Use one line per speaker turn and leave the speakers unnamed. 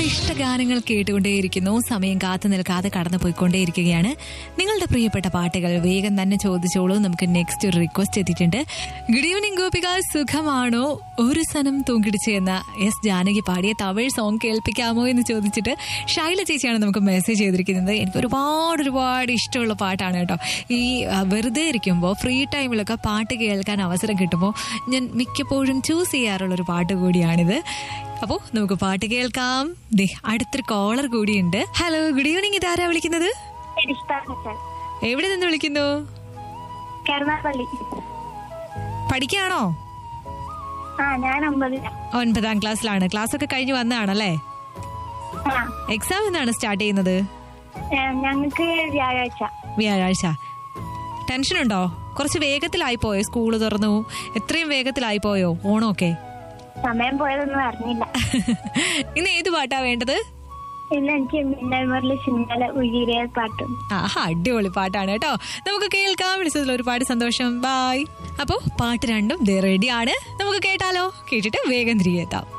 ഇഷ്ടഗാനങ്ങൾ കേട്ടുകൊണ്ടേയിരിക്കുന്നു സമയം കാത്തു നിൽക്കാതെ കടന്നു പോയിക്കൊണ്ടേയിരിക്കുകയാണ് നിങ്ങളുടെ പ്രിയപ്പെട്ട പാട്ടുകൾ വേഗം തന്നെ ചോദിച്ചോളൂ നമുക്ക് നെക്സ്റ്റ് ഒരു റിക്വസ്റ്റ് എത്തിയിട്ടുണ്ട് ഗുഡ് ഈവനിങ് ഗോപിക സുഖമാണോ ഒരു സനം തൂങ്കിടിച്ച് എന്ന എസ് ജാനകി പാടിയ തമിഴ് സോങ് കേൾപ്പിക്കാമോ എന്ന് ചോദിച്ചിട്ട് ഷൈല ചേച്ചിയാണ് നമുക്ക് മെസ്സേജ് ചെയ്തിരിക്കുന്നത് എനിക്ക് ഒരുപാട് ഒരുപാട് ഇഷ്ടമുള്ള പാട്ടാണ് കേട്ടോ ഈ ആ, വെറുതെ ഇരിക്കുമ്പോൾ ഫ്രീ ടൈമിലൊക്കെ പാട്ട് കേൾക്കാൻ അവസരം കിട്ടുമ്പോൾ ഞാൻ മിക്കപ്പോഴും ചൂസ് ചെയ്യാറുള്ള ഒരു പാട്ട് കൂടിയാണിത് അപ്പോ നമുക്ക് പാട്ട് കേൾക്കാം ദേ അടുത്തൊരു കോളർ കൂടിയുണ്ട് ഹലോ ഗുഡ് ഈവനിങ് ഇതാരാ വിളിക്കുന്നത് എവിടെ നിന്ന് വിളിക്കുന്നു
കരുനാപ്പള്ളി
പഠിക്കാണോ
ആ ഞാൻ ഒമ്പതില
ഒൻപതാം ക്ലാസ്സിലാണ് ക്ലാസ് ഒക്കെ കഴിഞ്ഞ് വന്നതാണല്ലേ
ആ
എക്സാം എന്നാണ് സ്റ്റാർട്ട് ചെയ്യുന്നത്
ഏ, ഞങ്ങക്ക് വ്യാഴാഴ്ച
വ്യാഴാഴ്ച ടെൻഷൻ ഉണ്ടോ കുറച്ച് വേഗത്തിലായി പോയോ സ്കൂള് തുറന്നു എത്രയും വേഗത്തിലായി പോയോ ഓണമൊക്കെ
സമയം പോയതൊന്നും അറിഞ്ഞില്ല
ഇന്ന് ഏത് പാട്ടാ വേണ്ടത്
ഇന്ന് എനിക്ക് മിന്നൽമറിലെ സിനിമയിലെ ഉയരിയ പാട്ടും
ആഹാ അടിപൊളി പാട്ടാണ് കേട്ടോ നമുക്ക് കേൾക്കാൻ വിളിച്ചതിൽ ഒരുപാട് സന്തോഷം ബായ് അപ്പോ പാട്ട് രണ്ടും റെഡിയാണ് നമുക്ക് കേട്ടാലോ കേട്ടിട്ട് വേഗം തിരികെ എത്താം